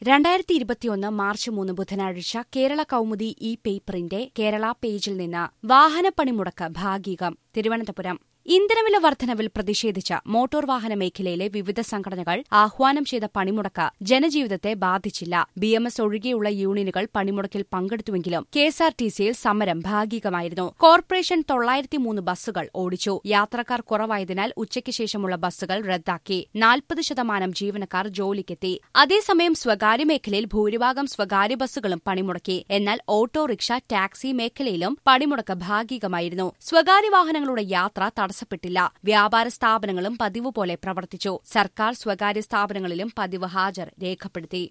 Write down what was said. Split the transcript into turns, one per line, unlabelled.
രണ്ടായിരത്തി ഇരുപത്തിയൊന്ന് മാർച്ച് മൂന്ന് ബുധനാഴ്ച കേരള കൗമുദി ഇ പേപ്പറിന്റെ കേരള പേജിൽ നിന്ന് വാഹനപ്പണിമുടക്ക് ഭാഗികം തിരുവനന്തപുരം ഇന്ധനവില വർധനവിൽ പ്രതിഷേധിച്ച് മോട്ടോർ വാഹന മേഖലയിലെ വിവിധ സംഘടനകൾ ആഹ്വാനം ചെയ്ത പണിമുടക്ക് ജനജീവിതത്തെ ബാധിച്ചില്ല ബി എം എസ് ഒഴികെയുള്ള യൂണിയനുകൾ പണിമുടക്കിൽ പങ്കെടുത്തുവെങ്കിലും കെ എസ് ആർ ടി സിയിൽ സമരം ഭാഗികമായിരുന്നു കോർപ്പറേഷൻ തൊള്ളായിരത്തി മൂന്ന് ബസ്സുകൾ ഓടിച്ചു യാത്രക്കാർ കുറവായതിനാൽ ഉച്ചയ്ക്ക് ശേഷമുള്ള ബസ്സുകൾ റദ്ദാക്കി നാൽപ്പത് ശതമാനം ജീവനക്കാർ ജോലിക്കെത്തി അതേസമയം സ്വകാര്യ മേഖലയിൽ ഭൂരിഭാഗം സ്വകാര്യ ബസ്സുകളും പണിമുടക്കി എന്നാൽ ഓട്ടോറിക്ഷ ടാക്സി മേഖലയിലും പണിമുടക്ക് ഭാഗികമായിരുന്നു സ്വകാര്യ വാഹനങ്ങളുടെ യാത്ര തടസ്സപ്പെട്ടില്ല വ്യാപാര സ്ഥാപനങ്ങളും പതിവ് പോലെ പ്രവർത്തിച്ചു സർക്കാർ സ്വകാര്യ സ്ഥാപനങ്ങളിലും പതിവ് ഹാജർ രേഖപ്പെടുത്തി